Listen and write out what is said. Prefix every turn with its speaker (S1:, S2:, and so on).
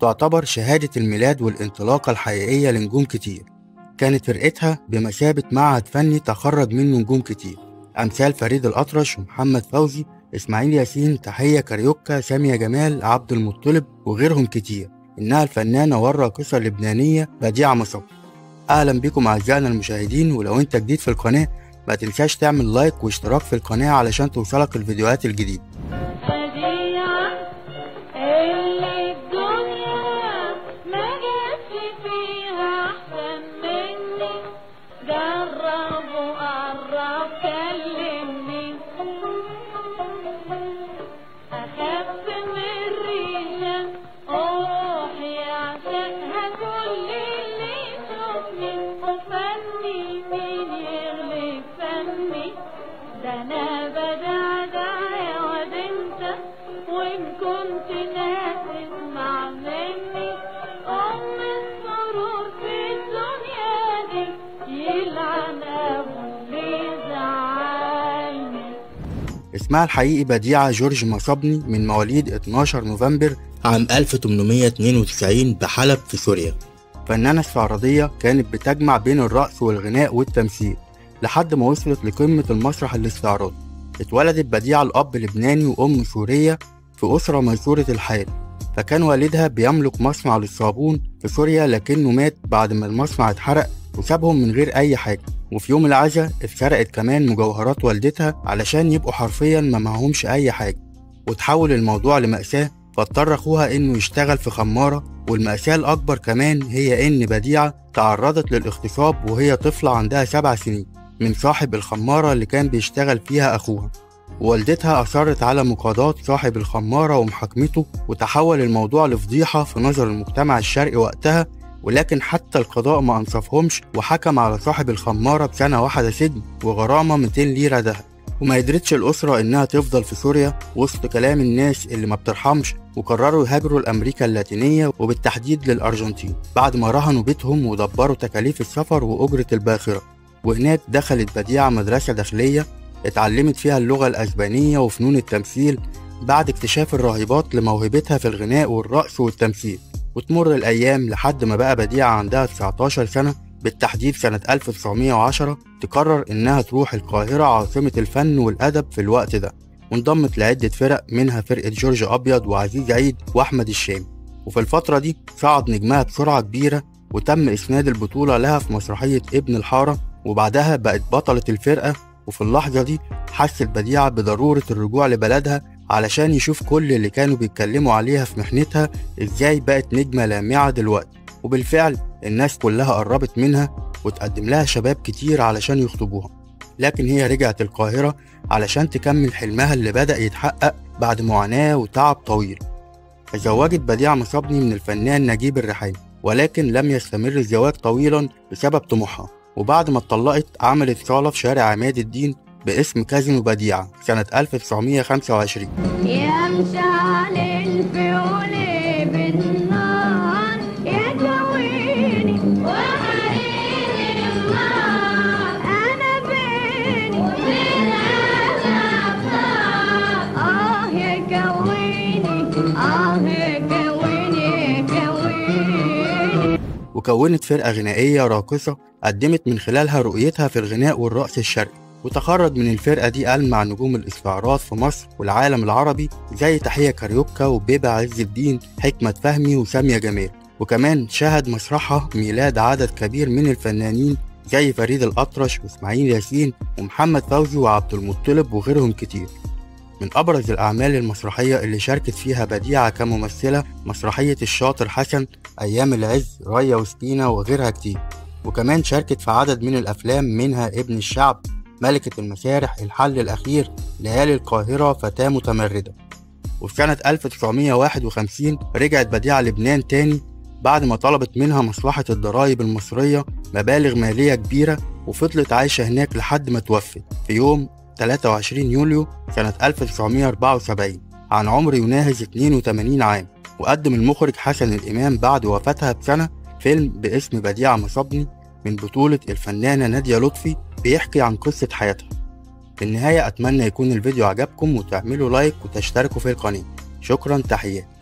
S1: تعتبر شهادة الميلاد والانطلاقة الحقيقية لنجوم كتير كانت فرقتها بمثابة معهد فني تخرج منه نجوم كتير أمثال فريد الأطرش ومحمد فوزي إسماعيل ياسين تحية كاريوكا سامية جمال عبد المطلب وغيرهم كتير إنها الفنانة والراقصة اللبنانية بديعة مصب أهلا بكم أعزائنا المشاهدين ولو أنت جديد في القناة ما تنساش تعمل لايك واشتراك في القناة علشان توصلك الفيديوهات الجديدة
S2: بديعة اللي الدنيا ما جاتش فيها أحسن مني جرب وقرب كلمني أخف من الريشة روحي عشانها كل اللي يشوفني وفني مين يغلب فني ده أنا بدعدع يا واد انت وإن كنت ناس اسمع مني أم السرور في الدنيا دي يلعن أبو اللي زعلني
S1: اسمها الحقيقي بديعة جورج مصبني من مواليد 12 نوفمبر عام 1892 بحلب في سوريا فنانة استعراضية كانت بتجمع بين الرقص والغناء والتمثيل لحد ما وصلت لقمة المسرح الاستعراضي اتولدت بديعة الأب لبناني وأم سورية في أسرة ميسورة الحال فكان والدها بيملك مصنع للصابون في سوريا لكنه مات بعد ما المصنع اتحرق وسابهم من غير أي حاجة وفي يوم العزا اتسرقت كمان مجوهرات والدتها علشان يبقوا حرفيا ما معهمش أي حاجة وتحول الموضوع لمأساة فاضطر أخوها إنه يشتغل في خمارة والمأساة الأكبر كمان هي إن بديعة تعرضت للاغتصاب وهي طفلة عندها سبع سنين من صاحب الخمارة اللي كان بيشتغل فيها أخوها والدتها أصرت على مقاضاة صاحب الخمارة ومحاكمته وتحول الموضوع لفضيحة في نظر المجتمع الشرقي وقتها ولكن حتى القضاء ما أنصفهمش وحكم على صاحب الخمارة بسنة واحدة سجن وغرامة 200 ليرة دهب وما قدرتش الأسرة إنها تفضل في سوريا وسط كلام الناس اللي ما بترحمش وقرروا يهاجروا لأمريكا اللاتينية وبالتحديد للأرجنتين بعد ما رهنوا بيتهم ودبروا تكاليف السفر وأجرة الباخرة وهناك دخلت بديعة مدرسة داخلية اتعلمت فيها اللغة الأسبانية وفنون التمثيل بعد اكتشاف الراهبات لموهبتها في الغناء والرقص والتمثيل وتمر الأيام لحد ما بقى بديعة عندها 19 سنة بالتحديد سنة 1910 تقرر إنها تروح القاهرة عاصمة الفن والأدب في الوقت ده وانضمت لعدة فرق منها فرقة جورج أبيض وعزيز عيد وأحمد الشامي وفي الفترة دي صعد نجمها بسرعة كبيرة وتم إسناد البطولة لها في مسرحية ابن الحارة وبعدها بقت بطلة الفرقة وفي اللحظة دي حست بديعة بضرورة الرجوع لبلدها علشان يشوف كل اللي كانوا بيتكلموا عليها في محنتها ازاي بقت نجمة لامعة دلوقتي وبالفعل الناس كلها قربت منها وتقدم لها شباب كتير علشان يخطبوها لكن هي رجعت القاهرة علشان تكمل حلمها اللي بدأ يتحقق بعد معاناة وتعب طويل تزوجت بديعة مصابني من الفنان نجيب الريحاني ولكن لم يستمر الزواج طويلا بسبب طموحها وبعد ما اتطلقت عملت صالة في شارع عماد الدين باسم كازينو بديعة سنة 1925
S2: يمشي على الفيول بالنار يدويني وحريني النار انا بيني وبين الأبطال اه يكويني اه يكويني يكويني
S1: وكونت فرقة غنائية راقصة قدمت من خلالها رؤيتها في الغناء والرقص الشرقي وتخرج من الفرقة دي ألمع نجوم الاستعراض في مصر والعالم العربي زي تحية كاريوكا وبيبة عز الدين حكمة فهمي وسامية جمال وكمان شهد مسرحها ميلاد عدد كبير من الفنانين زي فريد الأطرش وإسماعيل ياسين ومحمد فوزي وعبد المطلب وغيرهم كتير من أبرز الأعمال المسرحية اللي شاركت فيها بديعة كممثلة مسرحية الشاطر حسن أيام العز ريا وسكينة وغيرها كتير وكمان شاركت في عدد من الأفلام منها ابن الشعب ملكة المسارح الحل الأخير ليالي القاهرة فتاة متمردة وفي سنة 1951 رجعت بديعة لبنان تاني بعد ما طلبت منها مصلحة الضرائب المصرية مبالغ مالية كبيرة وفضلت عايشة هناك لحد ما توفت في يوم 23 يوليو سنة 1974 عن عمر يناهز 82 عام وقدم المخرج حسن الإمام بعد وفاتها بسنة فيلم باسم بديعة مصابني من بطولة الفنانة نادية لطفي بيحكي عن قصة حياتها في النهاية أتمنى يكون الفيديو عجبكم وتعملوا لايك وتشتركوا في القناة شكرا تحياتي